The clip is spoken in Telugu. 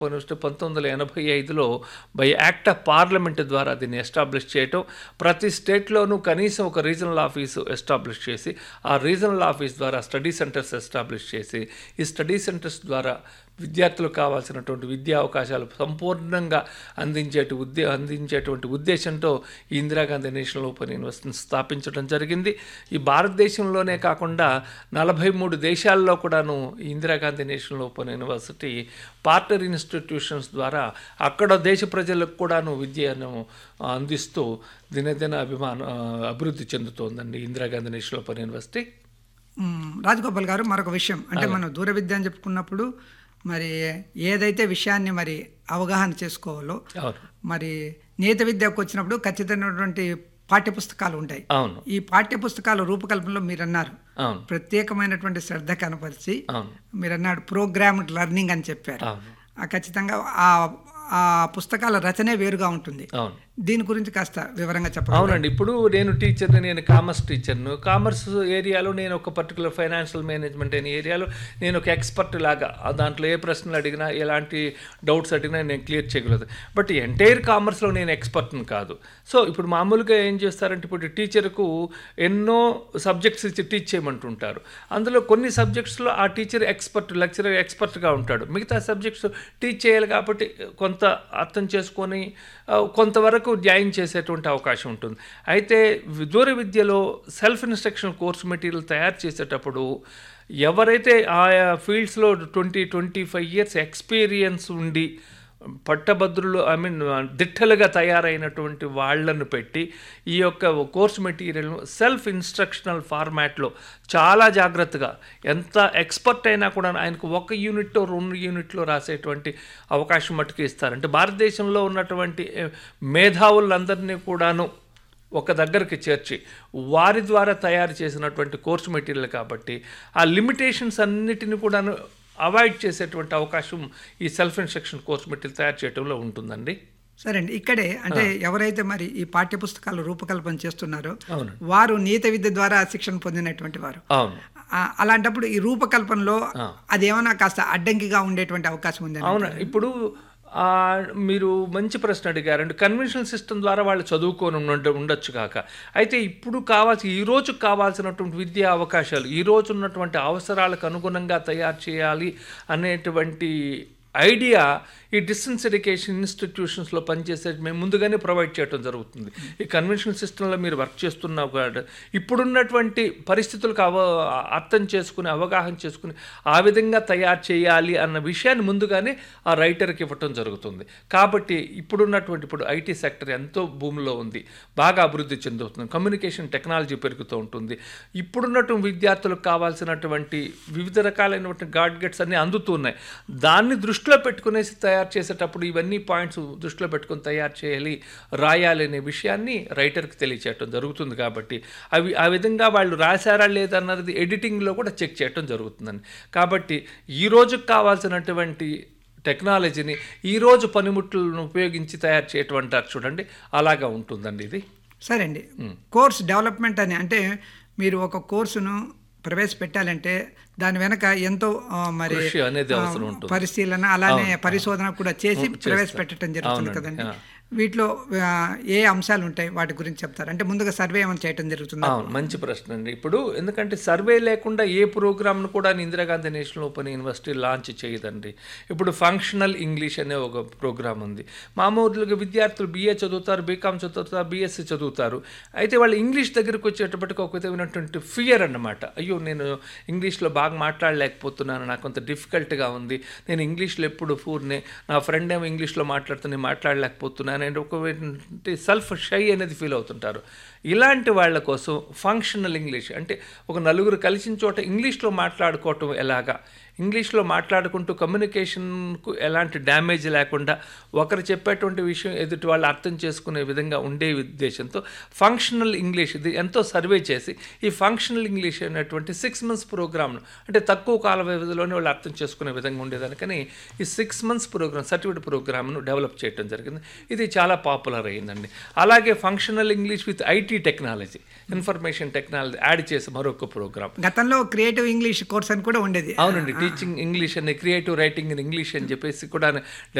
యూనివర్సిటీ పంతొమ్మిది వందల ఎనభై ఐదులో బై యాక్ట్ ఆఫ్ పార్లమెంట్ ద్వారా దీన్ని ఎస్టాబ్లిష్ చేయటం ప్రతి స్టేట్లోనూ కనీసం ఒక రీజనల్ ఆఫీసు ఎస్టాబ్లిష్ చేసి ఆ రీజనల్ ఆఫీస్ ద్వారా స్టడీ సెంటర్స్ ఎస్టాబ్లిష్ చేసి ఈ స్టడీ సెంటర్స్ ద్వారా విద్యార్థులకు కావాల్సినటువంటి విద్యా అవకాశాలు సంపూర్ణంగా అందించేటి ఉద్దే అందించేటువంటి ఉద్దేశంతో ఈ ఇందిరాగాంధీ నేషనల్ ఓపెన్ యూనివర్సిటీని స్థాపించడం జరిగింది ఈ భారతదేశంలోనే కాకుండా నలభై మూడు దేశాల్లో కూడాను ఈ Indira Gandhi national open university partner institutions ద్వారా అక్కడ దేశ ప్రజలకు కూడాను విద్యను అందిస్తూ దినదిన అభిమానం అభివృద్ధి చెందుతోందండి ఇందిరాగాంధీ నేషనల్ ఓపెన్ యూనివర్సిటీ మ్మ్. రాజగోపాల్ గారు మరొక విషయం అంటే మనం దూర విద్య అని చెప్పుకున్నప్పుడు మరి ఏదైతే విషయాన్ని మరి అవగాహన చేసుకోవాలో అవును మరి నీత విద్యకు వచ్చినప్పుడు ఖచ్చితమైనటువంటి పాఠ్యపుస్తకాలు ఉంటాయి అవును ఈ పాఠ్యపుస్తకాల రూపకల్పనలో మీరు అన్నారు అవును ప్రత్యేకమైనటువంటి శ్రద్ధ కనపరిచి అవును మీరు అన్నాడు ప్రోగ్రామ్డ్ లెర్నింగ్ అని చెప్పారు అవును ఆ ఖచ్చితంగా ఆ ఆ పుస్తకాల రచనే వేరుగా ఉంటుంది అవును దీని గురించి కాస్త వివరంగా చెప్పండి అవునండి ఇప్పుడు నేను టీచర్ని నేను కామర్స్ టీచర్ను కామర్స్ ఏరియాలో నేను ఒక పర్టికులర్ ఫైనాన్షియల్ మేనేజ్మెంట్ అనే ఏరియాలో నేను ఒక ఎక్స్పర్ట్ లాగా ఆ దాంట్లో ఏ ప్రశ్నలు అడిగినా ఎలాంటి డౌట్స్ అడిగినా నేను క్లియర్ చేయగలదు బట్ ఎంటైర్ కామర్స్లో నేను ఎక్స్పర్ట్ని కాదు సో ఇప్పుడు మామూలుగా ఏం చేస్తారంటే ఇప్పుడు టీచర్కు ఎన్నో సబ్జెక్ట్స్ ఇచ్చి టీచ్ చేయమంటుంటారు అందులో కొన్ని సబ్జెక్ట్స్లో ఆ టీచర్ ఎక్స్పర్ట్ లెక్చరర్ ఎక్స్పర్ట్గా ఉంటాడు మిగతా సబ్జెక్ట్స్ టీచ్ చేయాలి కాబట్టి కొంత అర్థం చేసుకొని ఆ, కొంతవరకు జాయిన్ చేసేటువంటి అవకాశం ఉంటుంది అయితే వి- దూర విద్యలో సెల్ఫ్ ఇన్స్ట్రక్షన్ కోర్స్ మెటీరియల్ తయారు చేసేటప్పుడు ఎవరైతే ఆయా ఫీల్డ్స్లో twenty twenty five years experience ఉండి పట్టభద్రులు ఐ మీన్ దిట్టలుగా తయారైనటువంటి వాళ్ళను పెట్టి ఈ యొక్క కోర్స్ మెటీరియల్ సెల్ఫ్ ఇన్స్ట్రక్షనల్ ఫార్మాట్లో చాలా జాగ్రత్తగా ఎంత ఎక్స్పర్ట్ అయినా కూడా ఆయనకు ఒక యూనిట్ రెండు యూనిట్లో రాసేటువంటి అవకాశం మటుకు ఇస్తారు అంటే భారతదేశంలో ఉన్నటువంటి ఏ, మేధావులందరినీ కూడాను ఒక దగ్గరికి చేర్చి వారి ద్వారా తయారు చేసినటువంటి కోర్స్ మెటీరియల్ కాబట్టి ఆ లిమిటేషన్స్ అన్నిటిని కూడాను అవాయిడ్ చేసేటువంటి అవకాశం ఈ సెల్ఫ్ ఇన్స్ట్రక్షన్ కోర్స్ మెటీరియల్ తయారు చేయడంలో ఉంటుందండి సరే అండి ఇక్కడే అంటే ఎవరైతే మరి ఈ పాఠ్యపుస్తకాలు రూపకల్పన చేస్తున్నారో అవును వారు నీత విద్య ద్వారా శిక్షణ పొందినటువంటి వారు అవును ఆ, అలాంటప్పుడు ఈ రూపకల్పనలో అదేమన్నా కాస్త అడ్డంకిగా ఉండేటువంటి అవకాశం ఉంది అవును ఇప్పుడు ఆ, మీరు మంచి ప్రశ్న అడిగారండి కన్వెన్షనల్ సిస్టమ్ ద్వారా వాళ్ళు చదువుకొని ఉండ ఉండొచ్చు కాక అయితే ఇప్పుడు కావాల్సి ఈ రోజు కావాల్సినటువంటి విద్యా అవకాశాలు ఈ రోజు ఉన్నటువంటి అవసరాలకు అనుగుణంగా తయారు చేయాలి అనేటువంటి ఐడియా ఈ డిస్టెన్స్ ఎడ్యుకేషన్ ఇన్స్టిట్యూషన్స్లో పనిచేసే మేము ముందుగానే ప్రొవైడ్ చేయడం జరుగుతుంది ఈ కన్వెన్షనల్ సిస్టంలో మీరు వర్క్ చేస్తున్నా కూడా ఇప్పుడున్నటువంటి పరిస్థితులకు అవ అర్థం చేసుకుని అవగాహన చేసుకుని ఆ విధంగా తయారు చేయాలి అన్న విషయాన్ని ముందుగానే ఆ రైటర్కి ఇవ్వటం జరుగుతుంది కాబట్టి ఇప్పుడున్నటువంటి ఇప్పుడు ఐటీ సెక్టర్ ఎంతో భూమిలో ఉంది బాగా అభివృద్ధి చెందుతుంది కమ్యూనికేషన్ టెక్నాలజీ పెరుగుతూ ఉంటుంది ఇప్పుడున్నటువంటి విద్యార్థులకు కావాల్సినటువంటి వివిధ రకాలైనటువంటి గాడ్గెట్స్ అన్నీ అందుతున్నాయి దాన్ని దృష్టిలో పెట్టుకునేసి తయారు చేసేటప్పుడు ఇవన్నీ పాయింట్స్ దృష్టిలో పెట్టుకొని తయారు చేయాలి రాయాలి అనే విషయాన్ని రైటర్కి తెలియచేయటం జరుగుతుంది కాబట్టి అవి ఆ విధంగా వాళ్ళు రాశారా లేదన్నది ఎడిటింగ్లో కూడా చెక్ చేయటం జరుగుతుందండి కాబట్టి ఈ రోజుకి కావాల్సినటువంటి టెక్నాలజీని ఈరోజు పనిముట్లను ఉపయోగించి తయారు చేయటం అంటారు చూడండి అలాగా ఉంటుందండి ఇది సరే అండి కోర్స్ డెవలప్మెంట్ అని అంటే మీరు ఒక కోర్సును ప్రవేశపెట్టాలంటే దాని వెనక ఎంతో ఆ, మరి కృషి అనేది ఆ, అవసరం ఉంటుంది. పరిశీలన అలానే పరిశోధన కూడా చేసి ప్రవేశపెట్టడం జరుగుతుంది అవునండి. కదండి ఆ. వీటిలో ఆ, ఏ అంశాలు ఉంటాయి వాటి గురించి చెప్తారు అంటే ముందుగా సర్వే ఏమైనా చేయడం జరుగుతుందా అవును మంచి ప్రశ్న అండి ఇప్పుడు ఎందుకంటే సర్వే లేకుండా ఏ ప్రోగ్రామ్ను కూడా Indira Gandhi national open university launch చేయదండి ఇప్పుడు ఫంక్షనల్ ఇంగ్లీష్ అనే ఒక ప్రోగ్రామ్ ఉంది మామూలుగా విద్యార్థులు బీఏ చదువుతారు బీకామ్ చదువుతారు బీఎస్సీ చదువుతారు అయితే వాళ్ళు ఇంగ్లీష్ దగ్గరికి వచ్చేటప్పటికి ఒక విధమైనటువంటి ఫియర్ అన్నమాట అయ్యో నేను ఇంగ్లీష్లో బాగా మాట్లాడలేకపోతున్నాను నాకు కొంత డిఫికల్ట్గా ఉంది నేను ఇంగ్లీష్లో ఎప్పుడు పూర్నే నా ఫ్రెండ్ ఏమో ఇంగ్లీష్లో మాట్లాడుతూ నేను మాట్లాడలేకపోతున్నాను అండ్ ఒక సెల్ఫ్ షై అనేది ఫీల్ అవుతుంటారు ఇలాంటి వాళ్ళ కోసం ఫంక్షనల్ ఇంగ్లీష్ అంటే ఒక నలుగురు కలిసిన చోట ఇంగ్లీష్లో మాట్లాడుకోవటం ఎలాగా ఇంగ్లీష్లో మాట్లాడుకుంటూ కమ్యూనికేషన్కు ఎలాంటి డ్యామేజ్ లేకుండా ఒకరు చెప్పేటువంటి విషయం ఎదుటి వాళ్ళు అర్థం చేసుకునే విధంగా ఉండే ఉద్దేశంతో ఫంక్షనల్ ఇంగ్లీష్ ఇది ఎంతో సర్వే చేసి ఈ ఫంక్షనల్ ఇంగ్లీష్ అనేటువంటి సిక్స్ మంత్స్ ప్రోగ్రామ్ను అంటే తక్కువ కాల వ్యవధిలోనే వాళ్ళు అర్థం చేసుకునే విధంగా ఉండేదానికని ఈ సిక్స్ మంత్స్ ప్రోగ్రామ్ సర్టిఫికేట్ ప్రోగ్రామ్ను డెవలప్ చేయడం జరిగింది ఇది చాలా పాపులర్ అయ్యిందండి అలాగే functional English with IT technology information technology add చేసి మరొక ప్రోగ్రామ్ గతంలో క్రియేటివ్ ఇంగ్లీష్ కోర్స్ అని కూడా ఉండేది అవునండి టీచింగ్ ఇంగ్లీష్ అని క్రియేటివ్ రైటింగ్ ఇన్ ఇంగ్లీష్ అని చెప్పేసి కూడా